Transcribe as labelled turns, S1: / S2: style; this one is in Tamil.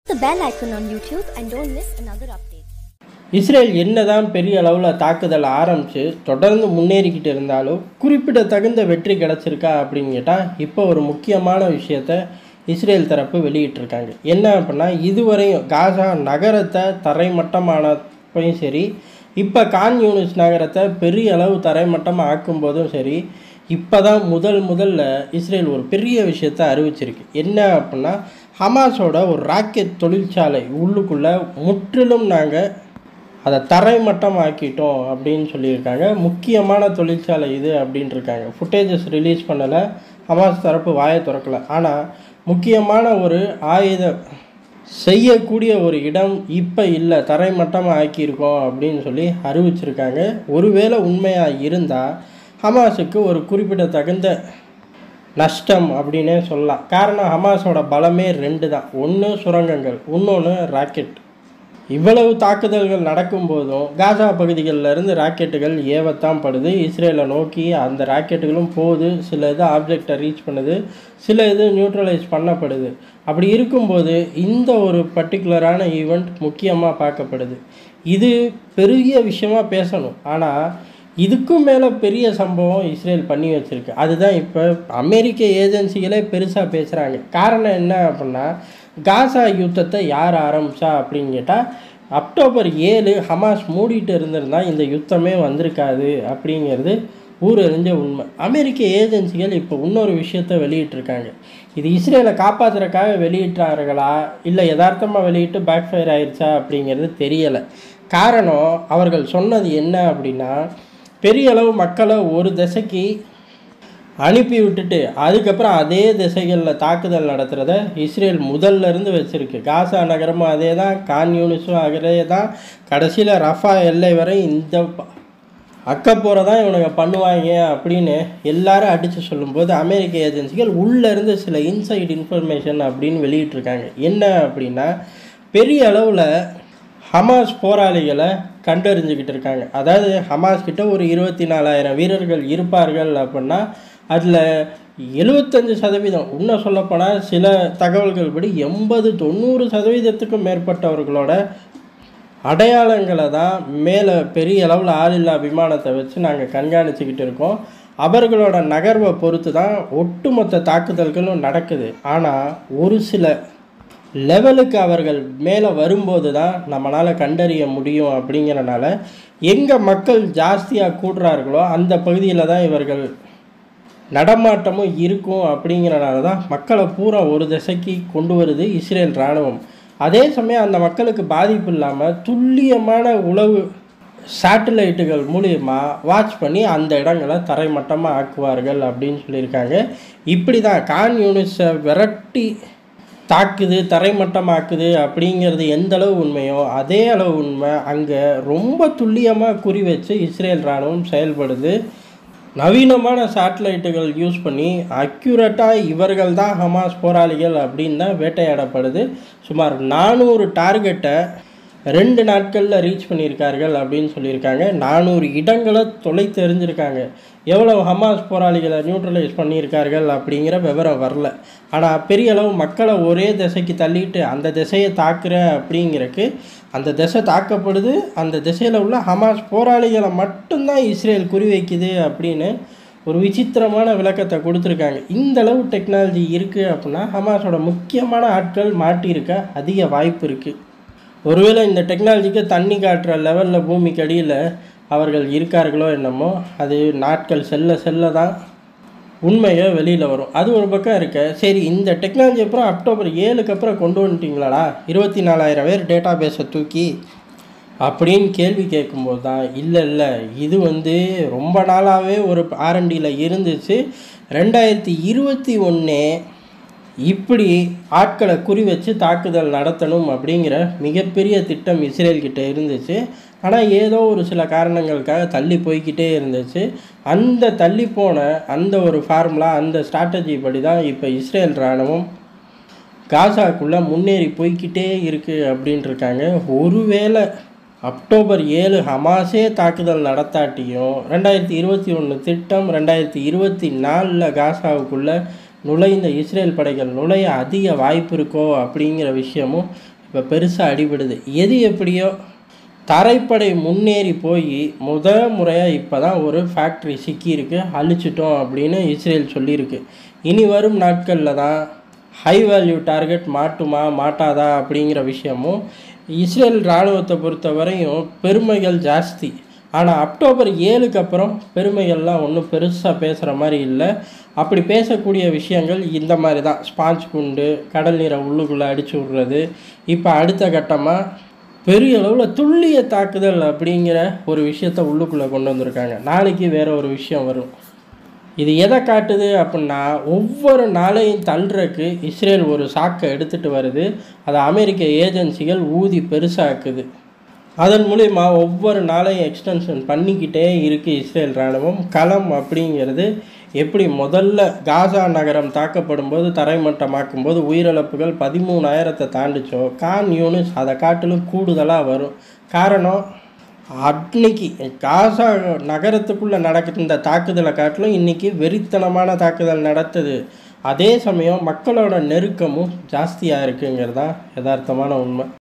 S1: the bell icon on YouTube and don't miss another update.
S2: Israel என்னதான் பெரிய அளவில் தாக்குதல் ஆரம்பித்து தொடர்ந்து முன்னேறிக்கிட்டு இருந்தாலும் குறிப்பிடத்தகுந்த வெற்றி கிடச்சிருக்கா அப்படின்னு கேட்டால் இப்போ ஒரு முக்கியமான விஷயத்த இஸ்ரேல் தரப்பு வெளியிட்டிருக்காங்க என்ன அப்படின்னா இதுவரையும் காசா நகரத்தை தரைமட்டமானப்பையும் சரி இப்போ கான் யூனிஸ் நகரத்தை பெரிய அளவு தரைமட்டமாக ஆக்கும்போதும் சரி இப்போ தான் முதல் முதல்ல இஸ்ரேல் ஒரு பெரிய விஷயத்தை அறிவிச்சிருக்கு என்ன அப்படின்னா ஹமாஸோட ஒரு ராக்கெட் தொழிற்சாலை உள்ளுக்குள்ளே முற்றிலும் நாங்கள் அதை தரைமட்டம் ஆக்கிட்டோம் அப்படின்னு சொல்லியிருக்காங்க முக்கியமான தொழிற்சாலை இது அப்படின்ட்டு இருக்காங்க ஃபுட்டேஜஸ் ரிலீஸ் பண்ணலை ஹமாஸ் தரப்பு வாயை திறக்கலை ஆனால் முக்கியமான ஒரு ஆயுத செய்யக்கூடிய ஒரு இடம் இப்போ இல்லை தரைமட்டமாக ஆக்கியிருக்கோம் அப்படின்னு சொல்லி அறிவிச்சிருக்காங்க ஒருவேளை உண்மையாக இருந்தால் ஹமாஸுக்கு ஒரு குறிப்பிடத்தகுந்த நஷ்டம் அப்படின்னே சொல்லலாம் காரணம் ஹமாஸோட பலமே ரெண்டு தான் ஒன்று சுரங்கங்கள் இன்னொன்று ராக்கெட் இவ்வளவு தாக்குதல்கள் நடக்கும்போதும் காசா பகுதிகளில் இருந்து ராக்கெட்டுகள் ஏவத்தான் படுது இஸ்ரேலை நோக்கி அந்த ராக்கெட்டுகளும் போகுது சில இது ஆப்ஜெக்டை ரீச் பண்ணுது சில இது நியூட்ரலைஸ் பண்ணப்படுது அப்படி இருக்கும்போது இந்த ஒரு பர்டிகுலரான ஈவெண்ட் முக்கியமாக பார்க்கப்படுது இது பெரிய விஷயமா பேசணும் ஆனால் இதுக்கும் மேலே பெரிய சம்பவம் இஸ்ரேல் பண்ணி வச்சுருக்கு அதுதான் இப்போ அமெரிக்க ஏஜென்சிகளே பெருசாக பேசுகிறாங்க காரணம் என்ன அப்படின்னா காசா யுத்தத்தை யார் ஆரம்பித்தா அப்படின்னு கேட்டால் அக்டோபர் ஏழு ஹமாஸ் மூடிட்டு இருந்திருந்தா இந்த யுத்தமே வந்திருக்காது அப்படிங்கிறது ஊரறிஞ்ச உண்மை அமெரிக்க ஏஜென்சிகள் இப்போ இன்னொரு விஷயத்த வெளியிட்டிருக்காங்க இது இஸ்ரேலை காப்பாற்றுறதுக்காக வெளியிட்டார்களா இல்லை யதார்த்தமாக வெளியிட்டு பேக் ஃபயர் ஆயிடுச்சா அப்படிங்கிறது தெரியலை காரணம் அவர்கள் சொன்னது என்ன அப்படின்னா பெரிய அளவு மக்களை ஒரு திசைக்கு அனுப்பி விட்டுட்டு அதுக்கப்புறம் அதே திசைகளில் தாக்குதல் நடத்துகிறத இஸ்ரேல் முதல்ல இருந்து வச்சுருக்கு காசா நகரமும் அதே தான் கான் யூனிஸும் அதே தான் கடைசியில் ரஃபா எல்லை வரை இந்த ப- அக்கப்போரை தான் இவனுங்க பண்ணுவாங்க அப்படின்னு எல்லாரும் அடித்து சொல்லும்போது அமெரிக்க ஏஜென்சிகள் உள்ளே இருந்து சில இன்சைட் இன்ஃபர்மேஷன் அப்படின்னு வெளியிட்டிருக்காங்க என்ன அப்படின்னா பெரிய அளவில் ஹமாஸ் போராளிகளை கண்டறிஞ்சுக்கிட்டு இருக்காங்க அதாவது ஹமாஸ் கிட்ட ஒரு இருபத்தி நாலாயிரம் வீரர்கள் இருப்பார்கள் அப்படின்னா அதில் எழுபத்தஞ்சு சதவீதம் இன்னும் சொல்லப்போனால் சில தகவல்கள் படி எண்பது தொண்ணூறு சதவீதத்துக்கும் மேற்பட்டவர்களோட அடையாளங்களை தான் மேலே பெரிய அளவில் ஆளில்லா விமானத்தை வச்சு நாங்கள் கண்காணிச்சுக்கிட்டு இருக்கோம் அவர்களோட நகர்வை பொறுத்து தான் ஒட்டுமொத்த தாக்குதல்களும் நடக்குது ஆனால் ஒரு சில லெவலுக்கு அவர்கள் மேலே வரும்போது தான் நம்மளால் கண்டறிய முடியும் அப்படிங்கிறனால எங்கே மக்கள் ஜாஸ்தியாக கூடுறார்களோ அந்த பகுதியில் தான் இவர்கள் நடமாட்டமும் இருக்கும் அப்படிங்கிறனால தான் மக்களை பூரா ஒரு திசைக்கு கொண்டு வருது இஸ்ரேல் இராணுவம் அதே சமயம் அந்த மக்களுக்கு பாதிப்பு இல்லாமல் துல்லியமான உளவு சேட்டலைட்டுகள் மூலியமா வாட்ச் பண்ணி அந்த இடங்களை தரைமட்டமாக ஆக்குவார்கள் அப்படின்னு சொல்லியிருக்காங்க இப்படி தான் கான் யூனிஸை விரட்டி தாக்குது தரைமட்டமாக்குது அப்படிங்கிறது எந்த அளவு உண்மையோ அதே அளவு உண்மை அங்கே ரொம்ப துல்லியமாக குறி வச்சு இஸ்ரேல் இராணுவம் செயல்படுது நவீனமான சேட்டலைட்டுகள் யூஸ் பண்ணி அக்யூரேட்டாக இவர்கள் தான் ஹமாஸ் போராளிகள் அப்படின்னு தான் வேட்டையாடப்படுது சுமார் நானூறு டார்கெட்டை ரெண்டு நாட்களில் ரீச் பண்ணியிருக்கார்கள் அப்படின்னு சொல்லியிருக்காங்க நானூறு இடங்களை தொலை தெரிஞ்சிருக்காங்க எவ்வளவு ஹமாஸ் போராளிகளை நியூட்ரலைஸ் பண்ணியிருக்கார்கள் அப்படிங்கிற விவரம் வரல ஆனால் பெரிய அளவு மக்களை ஒரே திசைக்கு தள்ளிட்டு அந்த திசையை தாக்குற அப்படிங்கிறக்கு அந்த திசை தாக்கப்படுது அந்த திசையில் உள்ள ஹமாஸ் போராளிகளை மட்டும்தான் இஸ்ரேல் குறிவைக்குது அப்படின்னு ஒரு விசித்திரமான விளக்கத்தை கொடுத்துருக்காங்க இந்த அளவு டெக்னாலஜி இருக்குது அப்படின்னா ஹமாஸோட முக்கியமான ஆட்கள் மாட்டியிருக்க அதிக வாய்ப்பு இருக்குது ஒருவேளை இந்த டெக்னாலஜிக்கு தண்ணி காட்டுற லெவலில் பூமிக்கு அடியில் அவர்கள் இருக்கார்களோ என்னமோ அது நாட்கள் செல்ல செல்ல தான் உண்மையை வெளியில் வரும் அது ஒரு பக்கம் இருக்க சரி இந்த டெக்னாலஜி அப்புறம் அக்டோபர் ஏழுக்கு அப்புறம் கொண்டு வந்துட்டீங்களாடா இருபத்தி நாலாயிரம் பேர் டேட்டா பேஸை தூக்கி அப்படின்னு கேள்வி கேட்கும்போது தான் இல்லை இல்லை இது வந்து ரொம்ப நாளாகவே ஒரு ஆர்என்டியில் இருந்துச்சு ரெண்டாயிரத்தி இருபத்தி ஒன்றே இப்படி ஆட்களை குறி வச்சு தாக்குதல் நடத்தணும் அப்படிங்கிற மிகப்பெரிய திட்டம் இஸ்ரேல் கிட்ட இருந்துச்சு ஆனால் ஏதோ ஒரு சில காரணங்களுக்காக தள்ளி போய்க்கிட்டே இருந்துச்சு அந்த தள்ளி போன அந்த ஒரு ஃபார்முலா அந்த ஸ்ட்ராட்டஜி படி தான் இப்போ இஸ்ரேல் இராணுவம் காசாக்குள்ளே முன்னேறி போய்க்கிட்டே இருக்குது அப்படின்ட்டு இருக்காங்க ஒருவேளை அக்டோபர் ஏழு ஹமாஸே தாக்குதல் நடத்தாட்டியும் ரெண்டாயிரத்தி இருபத்தி ஒன்று திட்டம் ரெண்டாயிரத்தி இருபத்தி நாலில் காசாவுக்குள்ளே நுழைந்த இஸ்ரேல் படைகள் நுழைய அதிக வாய்ப்பு இருக்கோ அப்படிங்கிற விஷயமும் இப்போ பெருசாக அடிபடுது எது எப்படியோ தரைப்படை முன்னேறி போய் முத முறையாக இப்போ தான் ஒரு ஃபேக்ட்ரி சிக்கியிருக்கு அழிச்சிட்டோம் அப்படின்னு இஸ்ரேல் சொல்லியிருக்கு இனி வரும் நாட்களில் தான் ஹை வேல்யூ டார்கெட் மாட்டுமா மாட்டாதா அப்படிங்கிற விஷயமும் இஸ்ரேல் இராணுவத்தை பொறுத்த வரையும் பெருமைகள் ஜாஸ்தி ஆனால் அக்டோபர் ஏழுக்கு அப்புறம் பெருமைகள்லாம் ஒன்றும் பெருசாக பேசுகிற மாதிரி இல்லை அப்படி பேசக்கூடிய விஷயங்கள் இந்த மாதிரி தான் ஸ்பாஞ்ச் குண்டு கடல் நீரை உள்ளுக்குள்ளே அடிச்சு விட்றது இப்போ அடுத்த கட்டமாக பெரிய அளவில் துல்லிய தாக்குதல் அப்படிங்கிற ஒரு விஷயத்த உள்ளுக்குள்ளே கொண்டு வந்திருக்காங்க நாளைக்கு வேற ஒரு விஷயம் வரும் இது எதை காட்டுது அப்படின்னா ஒவ்வொரு நாளையும் தள்ளுறக்கு இஸ்ரேல் ஒரு சாக்கை எடுத்துகிட்டு வருது அதை அமெரிக்க ஏஜென்சிகள் ஊதி பெருசாக்குது அதன் மூலிமா ஒவ்வொரு நாளையும் எக்ஸ்டென்ஷன் பண்ணிக்கிட்டே இருக்குது இஸ்ரேல் இராணுவம் களம் அப்படிங்கிறது எப்படி முதல்ல காசா நகரம் தாக்கப்படும் போது தரைமட்டமாக்கும் போது உயிரிழப்புகள் பதிமூணாயிரத்தை தாண்டிச்சோ கான் யூனிஸ் அதை காட்டிலும் கூடுதலாக வரும் காரணம் அன்னைக்கு காசா நகரத்துக்குள்ளே நடக்கிற இந்த தாக்குதலை காட்டிலும் இன்றைக்கி வெறித்தனமான தாக்குதல் நடத்துது அதே சமயம் மக்களோட நெருக்கமும் ஜாஸ்தியாக இருக்குங்கிறது தான் யதார்த்தமான உண்மை